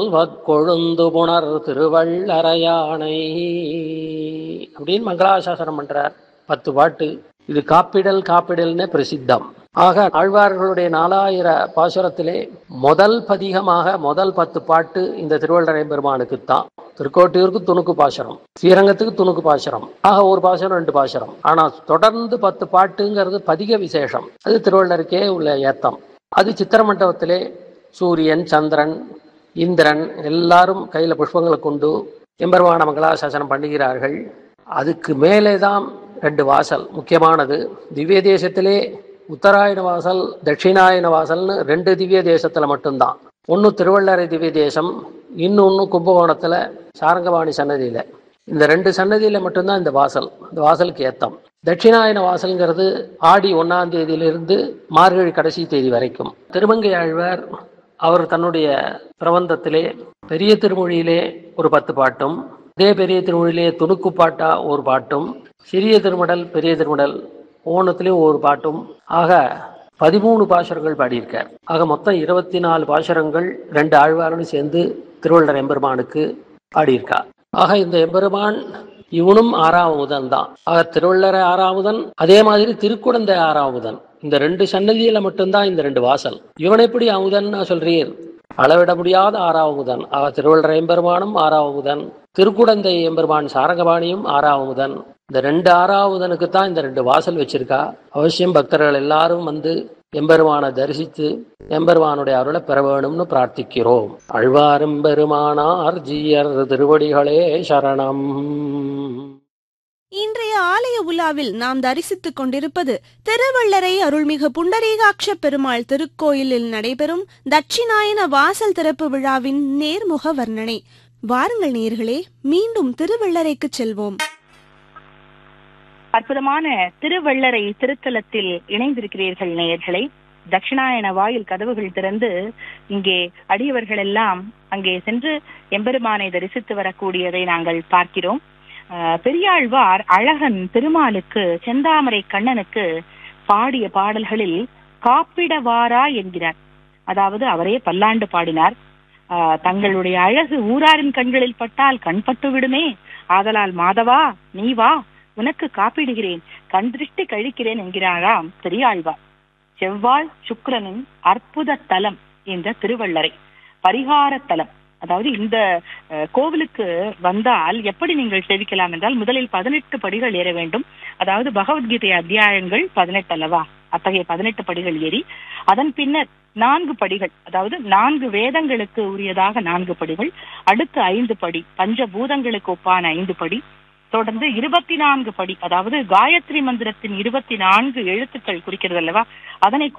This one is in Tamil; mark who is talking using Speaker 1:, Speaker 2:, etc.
Speaker 1: கொழுந்து புணர் திருவள்ளரையானை அப்படின்னு மங்களாசாசனம் பண்றார் பத்து பாட்டு இது காப்பிடல் காப்பிடல்னு பிரசித்தம் ஆக ஆழ்வார்களுடைய நாலாயிர பாசுரத்திலே முதல் பதிகமாக முதல் பத்து பாட்டு இந்த திருவள்ளரை பெருமானுக்குத்தான் திருக்கோட்டியூருக்கு துணுக்கு பாசுரம் ஸ்ரீரங்கத்துக்கு துணுக்கு பாசுரம் ஆக ஒரு பாசுரம் ரெண்டு பாசுரம் ஆனா தொடர்ந்து பத்து பாட்டுங்கிறது பதிக விசேஷம் அது திருவள்ளருக்கே உள்ள ஏத்தம் அது சித்திரமண்டபத்திலே சூரியன் சந்திரன் இந்திரன் எல்லாரும் கையில புஷ்பங்களை கொண்டு எம்பெருமான மங்களாசாசனம் பண்ணுகிறார்கள் அதுக்கு மேலே தான் ரெண்டு வாசல் முக்கியமானது திவ்ய தேசத்திலே உத்தராயண வாசல் தட்சிணாயன வாசல்னு ரெண்டு திவ்ய தேசத்துல மட்டும்தான் ஒன்று திருவள்ளரை திவ்ய தேசம் இன்னொன்று கும்பகோணத்துல சாரங்கபாணி சன்னதியில இந்த ரெண்டு சன்னதியில மட்டும்தான் இந்த வாசல் இந்த வாசலுக்கு ஏத்தம் தட்சிணாயன வாசல்ங்கிறது ஆடி ஒன்னாம் தேதியிலிருந்து மார்கழி கடைசி தேதி வரைக்கும் திருமங்கை ஆழ்வார் அவர் தன்னுடைய பிரபந்தத்திலே பெரிய திருமொழியிலே ஒரு பத்து பாட்டும் அதே பெரிய திருமொழியிலே துணுக்கு பாட்டா ஒரு பாட்டும் சிறிய திருமடல் பெரிய திருமடல் ஓணத்திலையும் ஒரு பாட்டும் ஆக பதிமூணு பாசுரங்கள் பாடியிருக்கார் ஆக மொத்தம் இருபத்தி நாலு பாசுரங்கள் ரெண்டு ஆழ்வாரும் சேர்ந்து திருவள்ளர் எம்பெருமானுக்கு பாடியிருக்கார் ஆக இந்த எம்பெருமான் இவனும் ஆறாவதுதன் தான் ஆக திருவள்ளர ஆறாவதன் அதே மாதிரி திருக்குடந்தை ஆறாவதன் இந்த ரெண்டு சன்னதியில மட்டும்தான் இந்த ரெண்டு வாசல் இவன் எப்படி அமுதன் சொல்றீர் அளவிட முடியாத ஆறாவமுதன் ஆக திருவள்ளர எம்பெருமானும் ஆறாவமுதன் திருக்குடந்தை எம்பெருமான் சாரங்கபாணியும் ஆறாவமுதன் இந்த ரெண்டு ஆறாவதனுக்கு தான் இந்த ரெண்டு வாசல் வச்சிருக்கா அவசியம் பக்தர்கள் எல்லாரும் வந்து எம்பெருமானை தரிசித்து எம்பெருமானுடைய அருளை பெற வேணும்னு பிரார்த்திக்கிறோம் அழ்வாரும் பெருமானார் ஜீயர் திருவடிகளே சரணம்
Speaker 2: இன்றைய ஆலய உலாவில் நாம் தரிசித்துக் கொண்டிருப்பது திருவள்ளரை அருள்மிகு புண்டரீகாட்ச பெருமாள் திருக்கோயிலில் நடைபெறும் தட்சிணாயன வாசல் திறப்பு விழாவின் நேர்முக வர்ணனை வாருங்கள் நேர்களே மீண்டும் திருவள்ளரைக்கு செல்வோம்
Speaker 3: அற்புதமான திருவள்ளரை திருத்தலத்தில் இணைந்திருக்கிறீர்கள் நேயர்களை தட்சிணாயன வாயில் கதவுகள் திறந்து இங்கே அடியவர்கள் எல்லாம் அங்கே சென்று எம்பெருமானை தரிசித்து வரக்கூடியதை நாங்கள் பார்க்கிறோம் ஆஹ் பெரியாழ்வார் அழகன் திருமாலுக்கு செந்தாமரை கண்ணனுக்கு பாடிய பாடல்களில் காப்பிடவாரா என்கிறார் அதாவது அவரே பல்லாண்டு பாடினார் ஆஹ் தங்களுடைய அழகு ஊராரின் கண்களில் பட்டால் கண் பட்டு விடுமே ஆதலால் மாதவா நீ வா உனக்கு காப்பிடுகிறேன் கண் திருஷ்டி கழிக்கிறேன் என்கிறாராம் பெரியாழ்வார் செவ்வாய் சுக்கிரனின் அற்புத தலம் என்ற திருவள்ளரை பரிகார தலம் அதாவது இந்த அஹ், கோவிலுக்கு வந்தால் எப்படி நீங்கள் சேவிக்கலாம் என்றால் முதலில் பதினெட்டு படிகள் ஏற வேண்டும் அதாவது பகவத்கீதை அத்தியாயங்கள் பதினெட்டு அல்லவா அத்தகைய பதினெட்டு படிகள் ஏறி அதன் பின்னர் நான்கு படிகள் அதாவது நான்கு வேதங்களுக்கு உரியதாக நான்கு படிகள் அடுத்து ஐந்து படி பஞ்சபூதங்களுக்கு ஒப்பான ஐந்து படி தொடர்ந்து இருபத்தி நான்கு படி அதாவது காயத்ரி மந்திரத்தின் இருபத்தி நான்கு எழுத்துக்கள் குறிக்கிறது அல்லவா அதனை